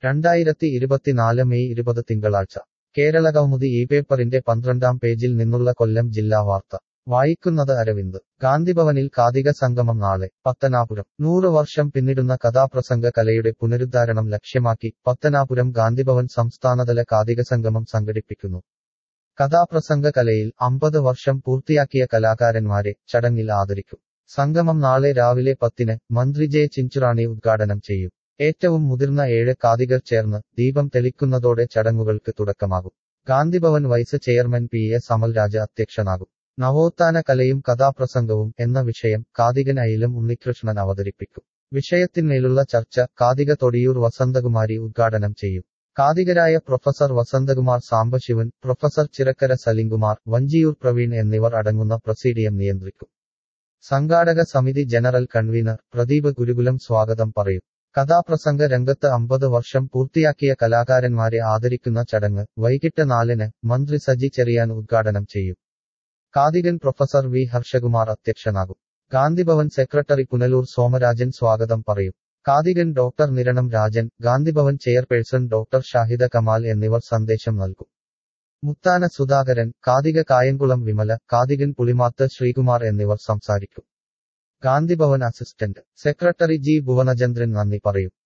രണ്ടായിരത്തി ഇരുപത്തിനാല് മെയ് ഇരുപത് തിങ്കളാഴ്ച കേരള കൗമുദി ഈ പേപ്പറിന്റെ പന്ത്രണ്ടാം പേജിൽ നിന്നുള്ള കൊല്ലം ജില്ലാ വാർത്ത വായിക്കുന്നത് അരവിന്ദ് ഗാന്ധിഭവനിൽ കാതിക സംഗമം നാളെ പത്തനാപുരം നൂറ് വർഷം പിന്നിടുന്ന കഥാപ്രസംഗ കലയുടെ പുനരുദ്ധാരണം ലക്ഷ്യമാക്കി പത്തനാപുരം ഗാന്ധിഭവൻ സംസ്ഥാനതല കാതിക സംഗമം സംഘടിപ്പിക്കുന്നു കഥാപ്രസംഗ കലയിൽ അമ്പത് വർഷം പൂർത്തിയാക്കിയ കലാകാരന്മാരെ ചടങ്ങിൽ ആദരിക്കും സംഗമം നാളെ രാവിലെ പത്തിന് മന്ത്രി ജെ ചിഞ്ചുറാണി ഉദ്ഘാടനം ചെയ്യും ഏറ്റവും മുതിർന്ന ഏഴ് കാതികർ ചേർന്ന് ദീപം തെളിക്കുന്നതോടെ ചടങ്ങുകൾക്ക് തുടക്കമാകും Gandhibhavan vice chairman P S Amalraja അധ്യക്ഷനാകും നവോത്ഥാന കലയും കഥാപ്രസംഗവും എന്ന വിഷയം കാതികൻ അയിലും ഉണ്ണികൃഷ്ണൻ അവതരിപ്പിക്കും വിഷയത്തിന്മേലുള്ള ചർച്ച കാതിക തൊടിയൂർ വസന്തകുമാരി ഉദ്ഘാടനം ചെയ്യും കാതികരായ പ്രൊഫസർ വസന്തകുമാർ സാംബശിവൻ പ്രൊഫസർ ചിറക്കര സലിംകുമാർ വഞ്ചിയൂർ പ്രവീൺ എന്നിവർ അടങ്ങുന്ന പ്രസീഡിയം നിയന്ത്രിക്കും സംഘാടക സമിതി ജനറൽ കൺവീനർ പ്രദീപ് ഗുരുകുലം സ്വാഗതം പറയും കഥാപ്രസംഗ രംഗത്ത് അമ്പത് വർഷം പൂർത്തിയാക്കിയ കലാകാരന്മാരെ ആദരിക്കുന്ന ചടങ്ങ് വൈകിട്ട് നാലിന് മന്ത്രി സജി ചെറിയാൻ ഉദ്ഘാടനം ചെയ്യും കാതികൻ പ്രൊഫസർ വി ഹർഷകുമാർ അധ്യക്ഷനാകും ഗാന്ധിഭവൻ സെക്രട്ടറി പുനലൂർ സോമരാജൻ സ്വാഗതം പറയും കാതികൻ doctor Niranam Rajan Gandhibhavan chairperson doctor Shahida Kamal എന്നിവർ സന്ദേശം നൽകും മുത്താന സുധാകരൻ കാതിക കായംകുളം വിമല കാതികൻ പുളിമാത്ത് ശ്രീകുമാർ എന്നിവർ സംസാരിക്കും Gandhibhavan assistant secretary G Bhuvanachandran നന്ദി പറയും